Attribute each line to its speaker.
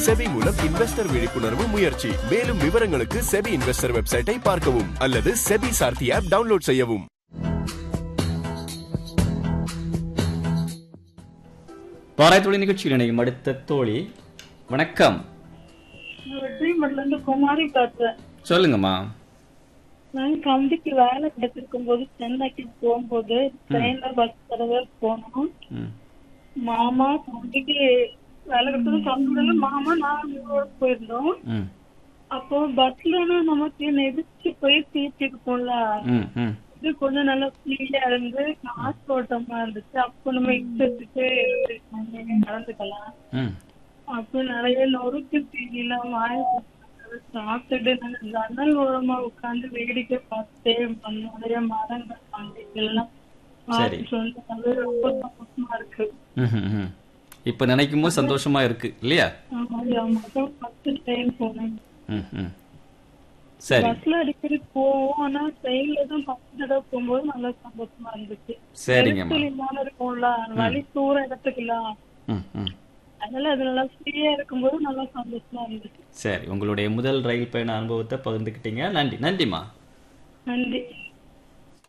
Speaker 1: SEBI மூலம் investor விழிப்புணர்வு முயற்சி மேலும் விவரங்களுக்கு செபி இன்வெஸ்டர் வெப்சைட்டை பார்க்கவும் அல்லது செபி சார்த்தி ஆப் டவுன்லோட் செய்யவும்
Speaker 2: பாராய்த்தொழி நிகழ்ச்சியில் இணையும் அடுத்த தோழி வணக்கம்
Speaker 3: வெற்றிமட்ல இருந்து குமாரி பேசுறேன்
Speaker 2: சொல்லுங்கம்மா
Speaker 3: நான் கம்பிக்கு வேலை கிடைச்சிருக்கும் போது சென்னைக்கு போகும்போது ட்ரெயின்ல பஸ் தடவை போனோம்
Speaker 2: ம்
Speaker 3: மாமா தம்பிக்கு வேலை கிடைச்சது தம்பியோட மாமா நான் இவரோட போயிருந்தோம்
Speaker 2: ம்
Speaker 3: அப்போ பஸ்ல நமக்கு நெதிச்சு போய் சீட் இருக்கும்ல
Speaker 2: ம் ம்
Speaker 3: இது கொஞ்சம் நல்லா ஃப்ரீயா இருந்து காற்றோட்டமா இருந்துச்சு அப்போ நம்ம இஷ்டத்துக்கு நடந்துக்கலாம்
Speaker 2: ம்
Speaker 3: அப்போ நிறைய நொறுக்கு தீனில வாய சாப்பிட்டுட்டு நாங்க ஜன்னல் ஓரமா உட்கார்ந்து வேடிக்கை பார்த்துட்டே இருந்தோம். நிறைய மரங்கள் பண்டிகள் எல்லாம்
Speaker 2: சரி.
Speaker 3: பார்த்துட்டு வந்து அது ரொம்ப சந்தோஷமா இருக்கு
Speaker 2: ம், ம், ம். இப்ப நினைக்கும் போது சந்தோஷமா இருக்கு இல்லையா
Speaker 3: ஆமா மட்டும் ஃபர்ஸ்ட் ட்ரெயின் போனேன்
Speaker 2: ம் ம் சரி
Speaker 3: பஸ்ல அடிக்கடி போவோம் ஆனா ட்ரெயின்ல தான் ஃபர்ஸ்ட் தடவை போகும்போது நல்லா சந்தோஷமா இருந்துச்சு
Speaker 2: சரிங்கம்மா
Speaker 3: நெரிசல் இல்லாம இருக்கும்ல வழி தூர இடத்துக்குலாம்
Speaker 2: ம் ம்
Speaker 3: அதனால அது நல்லா ஃப்ரீயா இருக்கும்போது நல்லா சந்தோஷமா இருந்துச்சு
Speaker 2: சரி உங்களுடைய முதல் ரயில் பயண அனுபவத்தை பகிர்ந்துக்கிட்டீங்க நன்றி நன்றிம்மா
Speaker 3: நன்றி